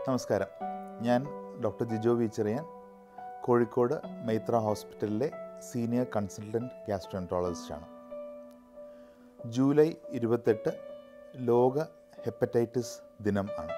നമസ്കാരം ഞാൻ doctor Jijo V Cherian Kozhikode Maitra ഹോസ്പിറ്റലിലെ സീനിയർ കൺസൾട്ടൻറ്റ് ഗ്യാസ്ട്രോൻട്രോളജിസ്റ്റാണ് ജൂലൈ ഇരുപത്തെട്ട് ലോക ഹെപ്പറ്റൈറ്റിസ് ദിനം ആണ്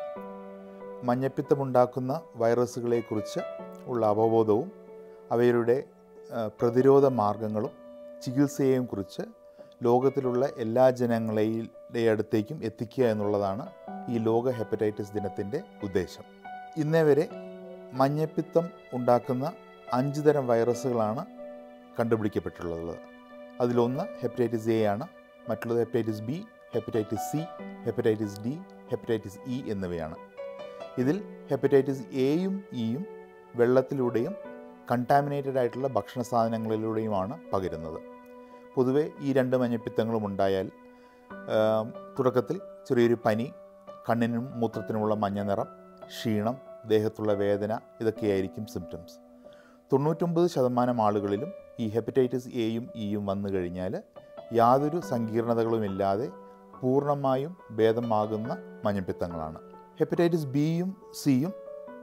മഞ്ഞപ്പിത്തമുണ്ടാക്കുന്ന വൈറസുകളെക്കുറിച്ച് ഉള്ള അവബോധവും അവയുടെ ആ, പ്രതിരോധ മാർഗങ്ങളും ചികിത്സയെയും കുറിച്ച് ലോകത്തിലുള്ള എല്ലാ ജനങ്ങളെയും അടുത്തേക്കും എത്തിക്കുക എന്നുള്ളതാണ് ഈ ലോക ഹെപ്പറ്റൈറ്റിസ് ദിനത്തിൻ്റെ ഉദ്ദേശം ഇന്നേ വരെ മഞ്ഞപ്പിത്തം ഉണ്ടാക്കുന്ന അഞ്ച് തരം വൈറസുകളാണ് കണ്ടുപിടിക്കപ്പെട്ടുള്ളത് അതിലൊന്ന് ഹെപ്പറ്റൈറ്റിസ് എ ആണ് മറ്റുള്ളത് hepatitis B hepatitis C hepatitis D hepatitis E എന്നിവയാണ് ഇതിൽ ഹെപ്പറ്റൈറ്റിസ് എയും ഇയും വെള്ളത്തിലൂടെയും കണ്ടാമിനേറ്റഡ് ആയിട്ടുള്ള ഭക്ഷണ സാധനങ്ങളിലൂടെയുമാണ് പകരുന്നത് പൊതുവെ ഈ രണ്ട് മഞ്ഞപ്പിത്തങ്ങളും ഉണ്ടായാൽ ആം, തുടക്കത്തിൽ ചെറിയൊരു പനി കണ്ണിനും മൂത്രത്തിനുമുള്ള മഞ്ഞ നിറം ക്ഷീണം ദേഹത്തുള്ള വേദന ഇതൊക്കെയായിരിക്കും സിംറ്റംസ് തൊണ്ണൂറ്റൊമ്പത് ശതമാനം ആളുകളിലും ഈ ഹെപ്പറ്റൈറ്റിസ് എയും ഇയും വന്നു കഴിഞ്ഞാൽ യാതൊരു സങ്കീർണതകളുമില്ലാതെ പൂർണ്ണമായും ഭേദമാകുന്ന മഞ്ഞപ്പിത്തങ്ങളാണ് ഹെപ്പറ്റൈറ്റിസ് ബിയും സിയും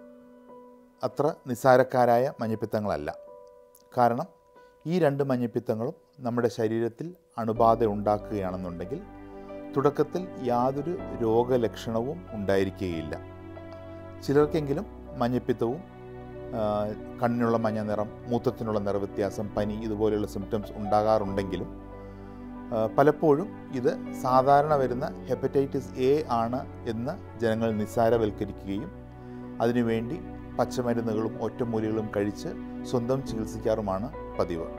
അത്ര നിസ്സാരക്കാരായ മഞ്ഞപ്പിത്തങ്ങളല്ല കാരണം ഈ രണ്ട് മഞ്ഞപ്പിത്തങ്ങളും നമ്മുടെ ശരീരത്തിൽ അണുബാധ ഉണ്ടാക്കുകയാണെന്നുണ്ടെങ്കിൽ തുടക്കത്തിൽ യാതൊരു രോഗലക്ഷണവും ഉണ്ടായിരിക്കുകയില്ല ചിലർക്കെങ്കിലും മഞ്ഞപ്പിത്തവും ആ, കണ്ണിനുള്ള മഞ്ഞ നിറം മൂത്രത്തിനുള്ള നിറവ്യത്യാസം പനി ഇതുപോലെയുള്ള സിംറ്റംസ് ഉണ്ടാകാറുണ്ടെങ്കിലും ആ, പലപ്പോഴും ഇത് സാധാരണ വരുന്ന ഹെപ്പറ്റൈറ്റിസ് എ ആണ് എന്ന് ജനങ്ങൾ നിസ്സാരവൽക്കരിക്കുകയും അതിനുവേണ്ടി പച്ചമരുന്നുകളും ഒറ്റമൂലികളും കഴിച്ച് സ്വന്തം ചികിത്സിക്കാറുമാണ് പതിവ്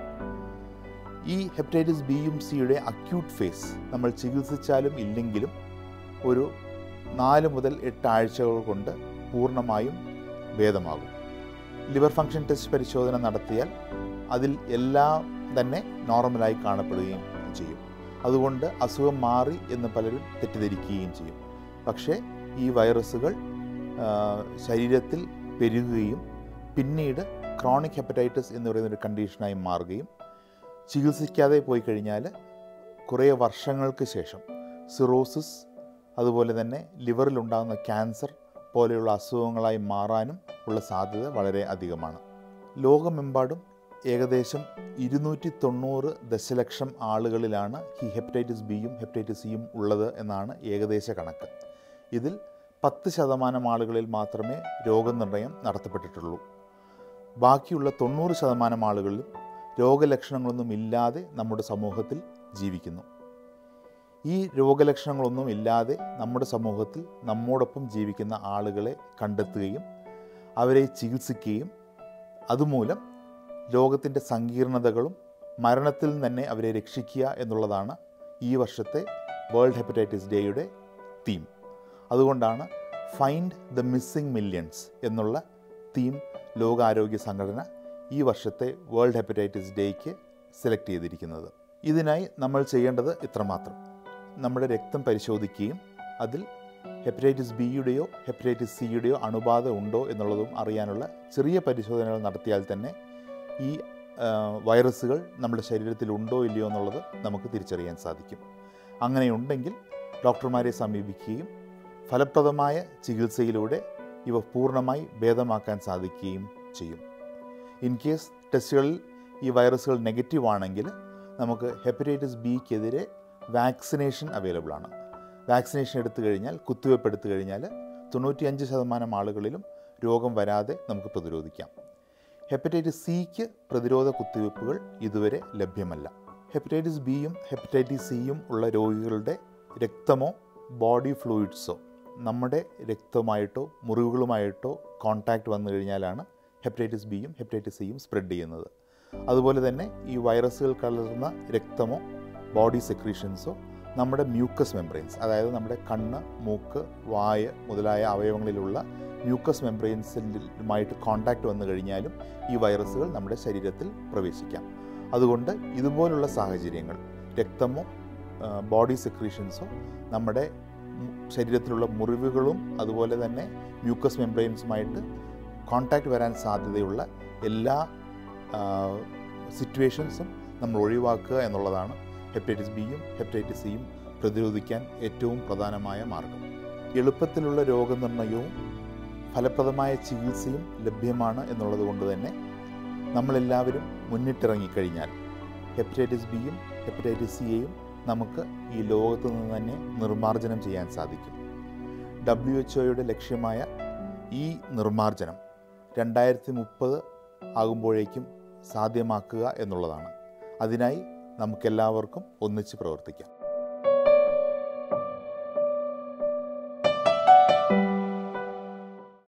ഈ ഹെപ്പറ്റൈറ്റിസ് ബിയും സിയുടെ അക്യൂട്ട് ഫേസ് നമ്മൾ ചികിത്സിച്ചാലും ഇല്ലെങ്കിലും ഒരു നാല് മുതൽ എട്ട് ആഴ്ചകൾ കൊണ്ട് പൂർണ്ണമായും ഭേദമാകും ലിവർ ഫംഗ്ഷൻ ടെസ്റ്റ് പരിശോധന നടത്തിയാൽ അതിൽ എല്ലാം തന്നെ നോർമലായി കാണപ്പെടുകയും ചെയ്യും അതുകൊണ്ട് അസുഖം മാറി എന്ന് പലരും തെറ്റിദ്ധരിക്കുകയും ചെയ്യും പക്ഷേ ഈ വൈറസുകൾ ആ, ശരീരത്തിൽ പെരുകുകയും പിന്നീട് ക്രോണിക് ഹെപ്പറ്റൈറ്റിസ് എന്ന് പറയുന്ന ഒരു കണ്ടീഷനായി മാറുകയും ചികിത്സിക്കാതെ പോയി കഴിഞ്ഞാൽ കുറേ വർഷങ്ങൾക്ക് ശേഷം സിറോസിസ് അതുപോലെ തന്നെ ലിവറിലുണ്ടാകുന്ന ക്യാൻസർ പോലെയുള്ള അസുഖങ്ങളായി മാറാനും ഉള്ള സാധ്യത വളരെ അധികമാണ് ലോകമെമ്പാടും ഏകദേശം ഇരുന്നൂറ്റി തൊണ്ണൂറ് ദശലക്ഷം ആളുകളിലാണ് ഈ ഹെപ്പറ്റൈറ്റിസ് ബിയും ഹെപ്പറ്റൈറ്റിസ് സിയും ഉള്ളത് എന്നാണ് ഏകദേശ കണക്ക് ഇതിൽ പത്ത് ശതമാനം ആളുകളിൽ മാത്രമേ രോഗനിർണയം നടത്തപ്പെട്ടിട്ടുള്ളൂ ബാക്കിയുള്ള തൊണ്ണൂറ് ശതമാനം ആളുകളിലും രോഗലക്ഷണങ്ങളൊന്നും ഇല്ലാതെ നമ്മുടെ സമൂഹത്തിൽ ജീവിക്കുന്നു ഈ രോഗലക്ഷണങ്ങളൊന്നും ഇല്ലാതെ നമ്മുടെ സമൂഹത്തിൽ നമ്മോടൊപ്പം ജീവിക്കുന്ന ആളുകളെ കണ്ടെത്തുകയും അവരെ ചികിത്സിക്കുകയും അതുമൂലം രോഗത്തിൻ്റെ സങ്കീർണതകളും മരണത്തിൽ നിന്ന് തന്നെ അവരെ രക്ഷിക്കുക എന്നുള്ളതാണ് ഈ വർഷത്തെ വേൾഡ് ഹെപ്പറ്റൈറ്റിസ് ഡേയുടെ തീം അതുകൊണ്ടാണ് ഫൈൻഡ് ദ മിസ്സിംഗ് മില്യൺസ് എന്നുള്ള തീം ലോകാരോഗ്യ സംഘടന ഈ വർഷത്തെ വേൾഡ് ഹെപ്പറ്റൈറ്റിസ് ഡേക്ക് സെലക്ട് ചെയ്തിരിക്കുന്നത് ഇതിനായി നമ്മൾ ചെയ്യേണ്ടത് ഇത്രമാത്രം നമ്മുടെ രക്തം പരിശോധിക്കുകയും അതിൽ ഹെപ്പറ്റൈറ്റിസ് ബിയുടെയോ ഹെപ്പറ്റൈറ്റിസ് സിയുടെയോ അണുബാധ ഉണ്ടോ എന്നുള്ളതും അറിയാനുള്ള ചെറിയ പരിശോധനകൾ നടത്തിയാൽ തന്നെ ഈ ആ, വൈറസുകൾ നമ്മുടെ ശരീരത്തിൽ ഉണ്ടോ ഇല്ലയോ എന്നുള്ളത് നമുക്ക് തിരിച്ചറിയാൻ സാധിക്കും അങ്ങനെയുണ്ടെങ്കിൽ ഡോക്ടർമാരെ സമീപിക്കുകയും ഫലപ്രദമായ ചികിത്സയിലൂടെ ഇവ പൂർണ്ണമായി ഭേദമാക്കാൻ സാധിക്കുകയും ചെയ്യും ഇൻ കേസ് ടെസ്റ്റുകളിൽ ഈ വൈറസുകൾ നെഗറ്റീവ് ആണെങ്കിൽ നമുക്ക് ഹെപ്പറ്റൈറ്റിസ് ബിക്കെതിരെ വാക്സിനേഷൻ അവൈലബിൾ ആണ് വാക്സിനേഷൻ എടുത്തു കഴിഞ്ഞാൽ കുത്തിവയ്പ്പ് എടുത്തു കഴിഞ്ഞാൽ തൊണ്ണൂറ്റിയഞ്ച് ശതമാനം ആളുകളിലും രോഗം വരാതെ നമുക്ക് പ്രതിരോധിക്കാം ഹെപ്പറ്റൈറ്റിസ് സിക്ക് പ്രതിരോധ കുത്തിവയ്പ്പുകൾ ഇതുവരെ ലഭ്യമല്ല ഹെപ്പറ്റൈറ്റിസ് ബിയും ഹെപ്പറ്റൈറ്റിസ് സിയും ഉള്ള രോഗികളുടെ രക്തമോ ബോഡി ഫ്ലൂയിഡ്സോ നമ്മുടെ രക്തമായിട്ടോ മുറിവുകളുമായിട്ടോ കോൺടാക്റ്റ് വന്നു കഴിഞ്ഞാലാണ് ഹെപ്പറ്റൈറ്റിസ് ബിയും ഹെപ്പറ്റൈറ്റിസ് സിയും സ്പ്രെഡ് ചെയ്യുന്നത് അതുപോലെ തന്നെ ഈ വൈറസുകൾ കലർന്ന രക്തമോ ബോഡി സെക്രീഷൻസോ നമ്മുടെ മ്യൂക്കസ് മെംബ്രെയിൻസ് അതായത് നമ്മുടെ കണ്ണ് മൂക്ക് വായ മുതലായ അവയവങ്ങളിലുള്ള മ്യൂക്കസ് മെംബ്രെയിൻസുമായിട്ട് കോൺടാക്റ്റ് വന്നു കഴിഞ്ഞാലും ഈ വൈറസുകൾ നമ്മുടെ ശരീരത്തിൽ പ്രവേശിക്കാം അതുകൊണ്ട് ഇതുപോലുള്ള സാഹചര്യങ്ങൾ രക്തമോ ബോഡി സെക്രീഷൻസോ നമ്മുടെ മു- ശരീരത്തിലുള്ള മുറിവുകളും അതുപോലെ തന്നെ മ്യൂക്കസ് മെംബ്രെയിൻസുമായിട്ട് കോൺടാക്റ്റ് വരാൻ സാധ്യതയുള്ള എല്ലാ സിറ്റുവേഷൻസും നമ്മൾ ഒഴിവാക്കുക എന്നുള്ളതാണ് ഹെപ്പറ്റൈറ്റിസ് ബിയും ഹെപ്പറ്റൈറ്റിസ് സിയും പ്രതിരോധിക്കാൻ ഏറ്റവും പ്രധാനമായ മാർഗം എളുപ്പത്തിലുള്ള രോഗനിർണയവും ഫലപ്രദമായ ചികിത്സയും ലഭ്യമാണ് എന്നുള്ളത് കൊണ്ട് തന്നെ നമ്മളെല്ലാവരും മുന്നിട്ടിറങ്ങിക്കഴിഞ്ഞാൽ ഹെപ്പറ്റൈറ്റിസ് ബിയും ഹെപ്പറ്റൈറ്റിസ് സിയെയും നമുക്ക് ഈ ലോകത്ത് നിന്ന് തന്നെ നിർമ്മാർജ്ജനം ചെയ്യാൻ സാധിക്കും ഡബ്ല്യു എച്ച് ഒയുടെ ലക്ഷ്യമായ ഈ നിർമ്മാർജ്ജനം രണ്ടായിരത്തി മുപ്പത് ആകുമ്പോഴേക്കും സാധ്യമാക്കുക എന്നുള്ളതാണ് അതിനായി നമുക്കെല്ലാവർക്കും ഒന്നിച്ച് പ്രവർത്തിക്കാം